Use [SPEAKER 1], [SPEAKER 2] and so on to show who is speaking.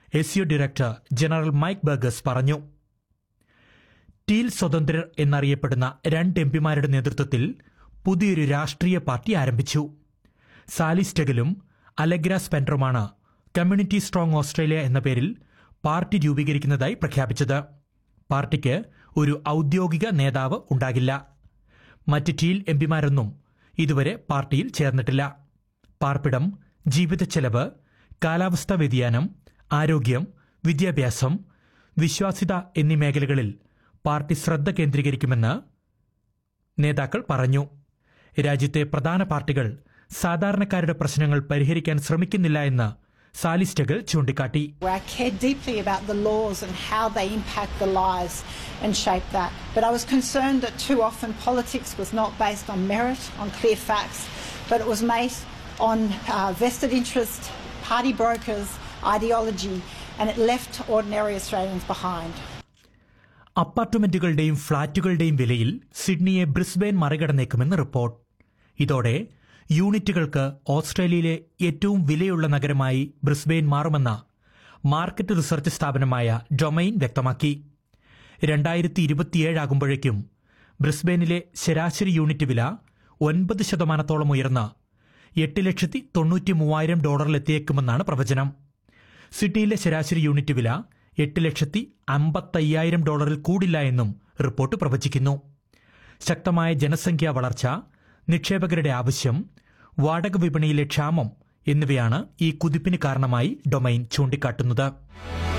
[SPEAKER 1] S U director general Mike Burgess പറഞ്ഞു teal സ്വതന്ത്രർ എന്നറിയപ്പെടുന്ന രണ്ട് എംപിമാരുടെ നേതൃത്വത്തിൽ പുതിയൊരു രാഷ്ട്രീയ പാർട്ടി ആരംഭിച്ചു സാലിസ്റ്റഗലും അലഗ്ര സ്പെൻഡറുമാണ് കമ്മ്യൂണിറ്റി സ്ട്രോങ് ഓസ്ട്രേലിയ എന്ന പേരിൽ പാർട്ടി രൂപീകരിക്കുന്നതായി പ്രഖ്യാപിച്ചത് പാർട്ടിക്ക് ഒരു ഔദ്യോഗിക നേതാവ് ഉണ്ടാകില്ല മറ്റ് ടീൽ എംപിമാരൊന്നും ഇതുവരെ പാർട്ടിയിൽ ചേർന്നിട്ടില്ല പാർപ്പിടം ജീവിത ചെലവ് കാലാവസ്ഥാ വ്യതിയാനം ആരോഗ്യം വിദ്യാഭ്യാസം വിശ്വാസ്യത എന്നീ മേഖലകളിൽ പാർട്ടി ശ്രദ്ധ കേന്ദ്രീകരിക്കുമെന്ന് നേതാക്കൾ പറഞ്ഞു രാജ്യത്തെ പ്രധാന പാർട്ടികൾ സാധാരണക്കാരുടെ പ്രശ്നങ്ങൾ പരിഹരിക്കാൻ ശ്രമിക്കുന്നില്ല എന്ന് സാലിസ്റ്റകൾ ചൂണ്ടിക്കാട്ടി
[SPEAKER 2] I cared deeply about the laws and how they impact the lives and shape that. But I was concerned that too often politics was not based on merit, on clear facts, but it was based on uh, vested interest, party brokers, ideology, and it left ordinary Australians behind.
[SPEAKER 1] അപ്പാർട്ട്മെന്റുകളുടെയും ഫ്ളാറ്റുകളുടെയും വിലയിൽ സിഡ്നിയെ Brisbane മറികടന്നേക്കുമെന്ന് report ഇതോടെ യൂണിറ്റുകൾക്ക് ഓസ്ട്രേലിയയിലെ ഏറ്റവും വിലയുള്ള നഗരമായി Brisbane മാറുമെന്ന market research സ്ഥാപനമായ Domain വ്യക്തമാക്കി രണ്ടായിരത്തി ഇരുപത്തിയേഴാകുമ്പോഴേക്കും ബ്രിസ്ബെയിനിലെ ശരാശരി യൂണിറ്റ് വില ഒൻപത് ശതമാനത്തോളം ഉയർന്ന് എട്ട് ലക്ഷത്തി തൊണ്ണൂറ്റി മൂവായിരം ഡോളറിലെത്തിയേക്കുമെന്നാണ് പ്രവചനം സിഡ്നിയിലെ ശരാശരി യൂണിറ്റ് വില എട്ട് ലക്ഷത്തി അമ്പത്തയ്യായിരം ഡോളറിൽ കൂടില്ല എന്നും റിപ്പോർട്ട് പ്രവചിക്കുന്നു ശക്തമായ ജനസംഖ്യാ വളർച്ച നിക്ഷേപകരുടെ ആവശ്യം വാടക വിപണിയിലെ ക്ഷാമം എന്നിവയാണ് ഈ കുതിപ്പിന് കാരണമായി ഡൊമൈൻ ചൂണ്ടിക്കാട്ടുന്നത്